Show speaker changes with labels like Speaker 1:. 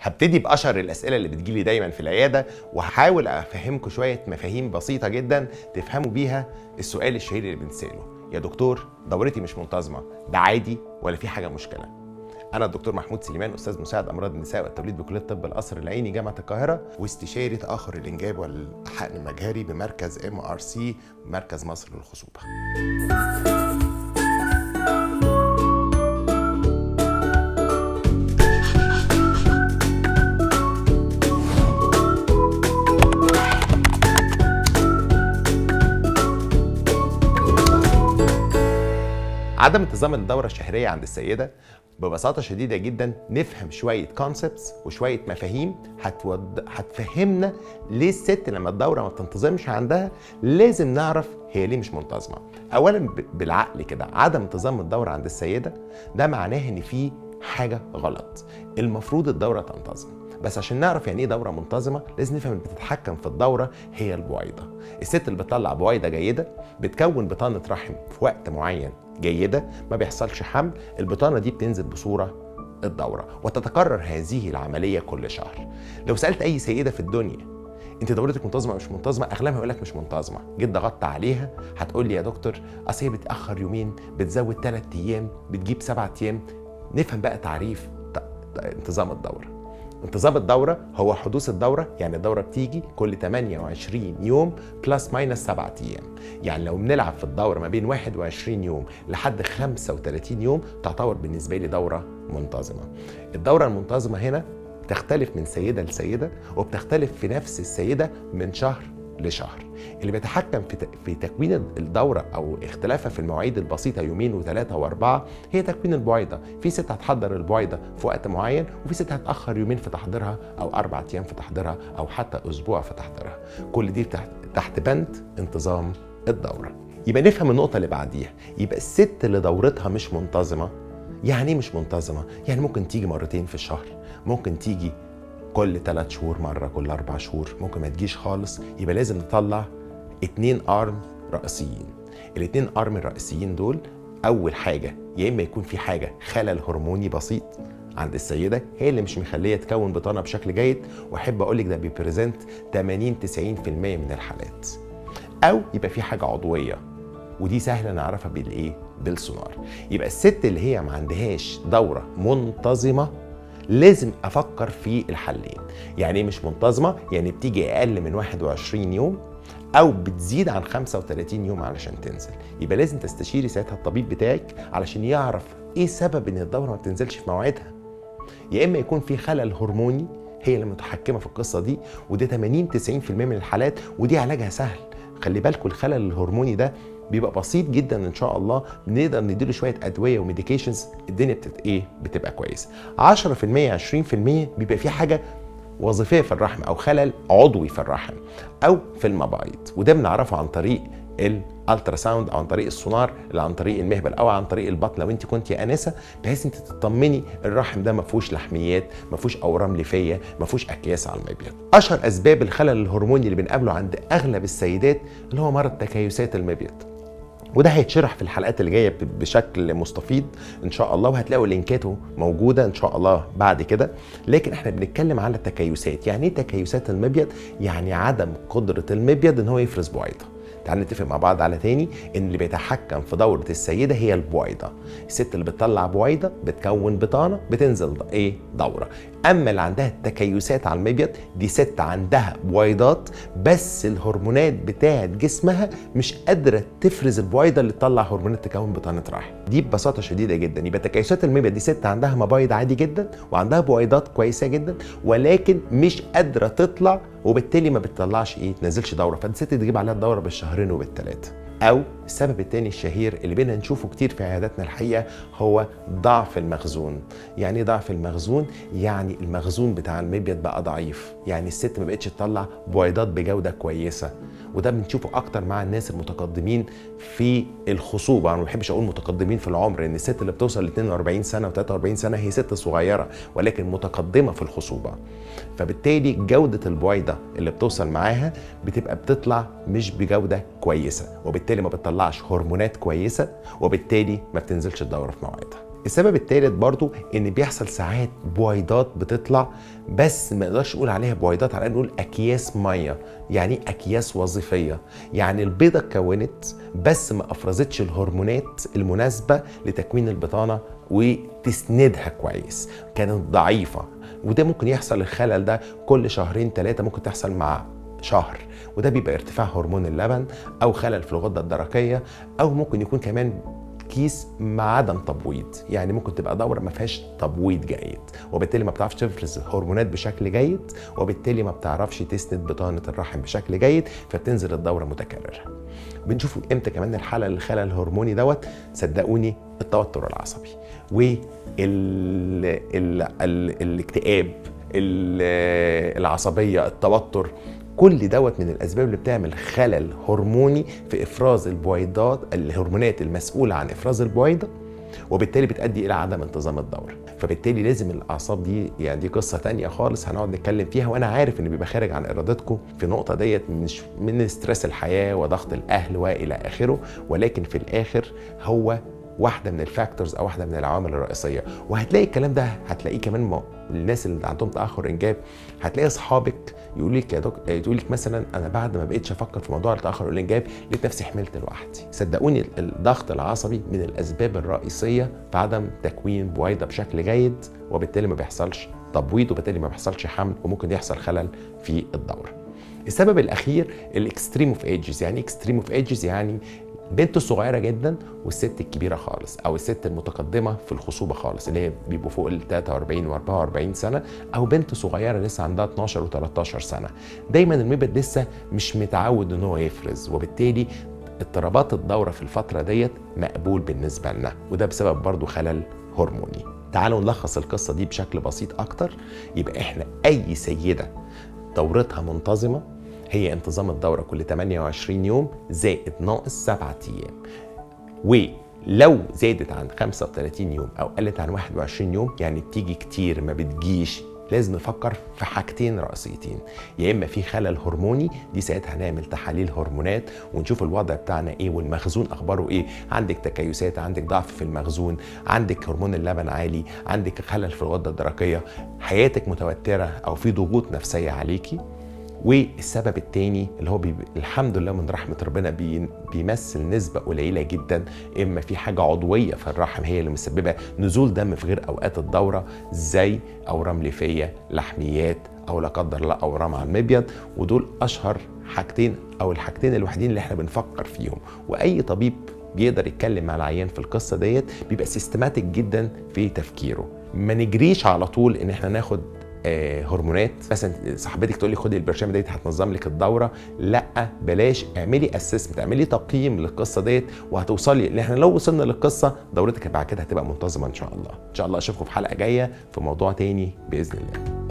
Speaker 1: هبتدي باشهر الاسئله اللي بتجيلي دايما في العياده وهحاول افهمكم شويه مفاهيم بسيطه جدا تفهموا بيها السؤال الشهير اللي بنساله يا دكتور دورتي مش منتظمه ده عادي ولا في حاجه مشكله انا الدكتور محمود سليمان استاذ مساعد امراض النساء والتوليد بكليه طب القصر العيني جامعه القاهره واستشاري تاخر الانجاب والحقن المجهري بمركز ام ار سي مركز مصر للخصوبه عدم انتظام الدورة الشهرية عند السيدة ببساطة شديدة جدا نفهم شوية كونسبتس وشوية مفاهيم هتود... هتفهمنا ليه الست لما الدورة ما بتنتظمش عندها لازم نعرف هي ليه مش منتظمة. أولا ب... بالعقل كده عدم انتظام الدورة عند السيدة ده معناه إن في حاجة غلط. المفروض الدورة تنتظم. بس عشان نعرف يعني ايه دوره منتظمه لازم نفهم اللي بتتحكم في الدوره هي البويضه الست اللي بتطلع بويضه جيده بتكون بطانه رحم في وقت معين جيده ما بيحصلش حمل البطانه دي بتنزل بصوره الدوره وتتكرر هذه العمليه كل شهر لو سالت اي سيده في الدنيا انت دورتك منتظمه مش منتظمه اغلبها يقول لك مش منتظمه جيت ضغطت عليها هتقول لي يا دكتور اصل هي بتاخر يومين بتزود ثلاث ايام بتجيب سبعة ايام نفهم بقى تعريف انتظام الدوره انتظام الدورة هو حدوث الدورة يعني الدورة بتيجي كل 28 يوم بلس ماينس 7 أيام يعني لو بنلعب في الدورة ما بين 21 يوم لحد 35 يوم تعتبر بالنسبة لي دورة منتظمة الدورة المنتظمة هنا تختلف من سيدة لسيدة وبتختلف في نفس السيدة من شهر لشهر اللي بيتحكم في في تكوين الدوره او اختلافها في المواعيد البسيطه يومين وثلاثه واربعه هي تكوين البويضه في ست هتحضر البويضه في وقت معين وفي ست هتاخر يومين في تحضيرها او اربع ايام في تحضيرها او حتى اسبوع في تحضيرها كل دي تحت, تحت بند انتظام الدوره يبقى نفهم النقطه اللي بعديها يبقى الست اللي دورتها مش منتظمه يعني ايه مش منتظمه يعني ممكن تيجي مرتين في الشهر ممكن تيجي كل ثلاث شهور مرة كل أربع شهور ممكن ما تجيش خالص يبقى لازم نطلع اتنين أرم رئيسيين الاتنين أرم الرئيسيين دول أول حاجة يا إما يكون في حاجة خلل هرموني بسيط عند السيدة هي اللي مش مخلية تكون بطانة بشكل جيد وأحب أقول لك ده بيبريزنت 80 90% من الحالات أو يبقى في حاجة عضوية ودي سهلة نعرفها بالإيه؟ بالسونار يبقى الست اللي هي ما عندهاش دورة منتظمة لازم افكر في الحلين يعني ايه مش منتظمه يعني بتيجي اقل من 21 يوم او بتزيد عن 35 يوم علشان تنزل يبقى لازم تستشيري ساعتها الطبيب بتاعك علشان يعرف ايه سبب ان الدوره ما بتنزلش في مواعيدها يا اما يكون في خلل هرموني هي اللي متحكمه في القصه دي وده 80 90% من الحالات ودي علاجها سهل خلي بالكم الخلل الهرموني ده بيبقى بسيط جدا ان شاء الله بنقدر نديله شويه ادويه وميديكيشنز الدنيا بتت ايه بتبقى كويسه 10% 20% بيبقى في حاجه وظيفيه في الرحم او خلل عضوي في الرحم او في المبايض وده بنعرفه عن طريق الالترا ساوند او عن طريق السونار اللي عن طريق المهبل او عن طريق البطن لو انت كنت انسه بحيث انت تطمني الرحم ده ما فيهوش لحميات ما فيهوش اورام ليفيه ما فيهوش اكياس على المبيض اشهر اسباب الخلل الهرموني اللي بنقابله عند اغلب السيدات اللي هو مرض تكيسات المبيض وده هيتشرح في الحلقات اللي جايه بشكل مستفيض ان شاء الله وهتلاقوا لينكاته موجوده ان شاء الله بعد كده لكن احنا بنتكلم على التكيسات يعني ايه تكيسات المبيض يعني عدم قدره المبيض ان هو يفرز بويضه تعال نتفق مع بعض على تاني ان اللي بيتحكم في دوره السيده هي البويضه الست اللي بتطلع بويضه بتكون بطانه بتنزل ايه دوره اما اللي عندها التكيسات على المبيض دي ست عندها بويضات بس الهرمونات بتاعه جسمها مش قادره تفرز البويضه اللي تطلع هرمونات تكون بطانه رحم دي ببساطه شديده جدا يبقى تكيسات المبيض دي ست عندها مبايض عادي جدا وعندها بويضات كويسه جدا ولكن مش قادره تطلع وبالتالي ما بتطلعش ايه تنزلش دوره فالست تجيب عليها الدوره بالشهرين وبالثلاثه او السبب الثاني الشهير اللي بينا نشوفه كتير في عياداتنا الحقيقه هو ضعف المخزون يعني ايه ضعف المخزون يعني المخزون بتاع المبيض بقى ضعيف يعني الست ما بقتش تطلع بويضات بجوده كويسه وده بنشوفه اكتر مع الناس المتقدمين في الخصوبه انا ما بحبش اقول متقدمين في العمر ان الست اللي بتوصل ل 42 سنه و43 سنه هي ست صغيره ولكن متقدمه في الخصوبه فبالتالي جوده البويضه اللي بتوصل معاها بتبقى بتطلع مش بجوده كويسه وبالتالي ما بتطلعش هرمونات كويسه وبالتالي ما بتنزلش الدوره في مواعيدها السبب الثالث برضو ان بيحصل ساعات بويضات بتطلع بس ما نقدرش نقول عليها بويضات على نقول اكياس ميه يعني اكياس وظيفيه يعني البيضه اتكونت بس ما افرزتش الهرمونات المناسبه لتكوين البطانه وتسندها كويس كانت ضعيفه وده ممكن يحصل الخلل ده كل شهرين ثلاثه ممكن تحصل مع شهر وده بيبقى ارتفاع هرمون اللبن او خلل في الغده الدرقيه او ممكن يكون كمان كيس مع عدم تبويض يعني ممكن تبقى دوره ما فيهاش تبويض جيد وبالتالي ما بتعرفش تفرز هرمونات بشكل جيد وبالتالي ما بتعرفش تسند بطانه الرحم بشكل جيد فبتنزل الدوره متكرره بنشوف امتى كمان الحاله الخلل الهرموني دوت صدقوني التوتر العصبي والاكتئاب العصبيه التوتر كل دوت من الاسباب اللي بتعمل خلل هرموني في افراز البويضات الهرمونات المسؤوله عن افراز البويضه وبالتالي بتؤدي الى عدم انتظام الدوره فبالتالي لازم الاعصاب دي يعني دي قصه تانية خالص هنقعد نتكلم فيها وانا عارف ان بيبقى خارج عن ارادتكم في النقطه ديت مش من ستريس الحياه وضغط الاهل والى اخره ولكن في الاخر هو واحده من الفاكتورز او واحده من العوامل الرئيسيه وهتلاقي الكلام ده هتلاقيه كمان الناس اللي عندهم تاخر انجاب هتلاقي اصحابك يقول لك يا دك... تقول لك مثلا انا بعد ما بقيتش افكر في موضوع التاخر الانجاب لقيت نفسي حملت لوحدي صدقوني الضغط العصبي من الاسباب الرئيسيه في عدم تكوين بويضه بشكل جيد وبالتالي ما بيحصلش تبويض وبالتالي ما بيحصلش حمل وممكن يحصل خلل في الدوره السبب الاخير الاكستريم اوف ايجز يعني اكستريم اوف ايجز يعني بنت صغيره جدا والست الكبيره خالص او الست المتقدمه في الخصوبه خالص اللي هي بيبقوا فوق ال 43 و44 سنه او بنت صغيره لسه عندها 12 و13 سنه دايما المبيض لسه مش متعود ان هو يفرز وبالتالي اضطرابات الدوره في الفتره ديت مقبول بالنسبه لنا وده بسبب برضو خلل هرموني تعالوا نلخص القصه دي بشكل بسيط اكتر يبقى احنا اي سيده دورتها منتظمه هي انتظام الدورة كل 28 يوم زائد ناقص 7 أيام ولو زادت عن 35 يوم أو قلت عن 21 يوم يعني بتيجي كتير ما بتجيش لازم نفكر في حاجتين رئيسيتين يا اما في خلل هرموني دي ساعتها هنعمل تحاليل هرمونات ونشوف الوضع بتاعنا ايه والمخزون اخباره ايه عندك تكيسات عندك ضعف في المخزون عندك هرمون اللبن عالي عندك خلل في الغده الدرقيه حياتك متوتره او في ضغوط نفسيه عليكي والسبب الثاني اللي هو الحمد لله من رحمه ربنا بي بيمثل نسبه قليله جدا اما في حاجه عضويه في الرحم هي اللي مسببه نزول دم في غير اوقات الدوره زي اورام ليفيه لحميات او لا قدر الله اورام على المبيض ودول اشهر حاجتين او الحاجتين الوحيدين اللي احنا بنفكر فيهم واي طبيب بيقدر يتكلم مع العيان في القصه ديت بيبقى سيستماتيك جدا في تفكيره ما نجريش على طول ان احنا ناخد آه هرمونات مثلا صاحبتك تقول لي خدي البرشام ديت هتنظم لك الدوره لا بلاش اعملي اسسمنت اعملي تقييم للقصه ديت وهتوصلي ان احنا لو وصلنا للقصه دورتك بعد كده هتبقى منتظمه ان شاء الله ان شاء الله اشوفكم في حلقه جايه في موضوع تاني باذن الله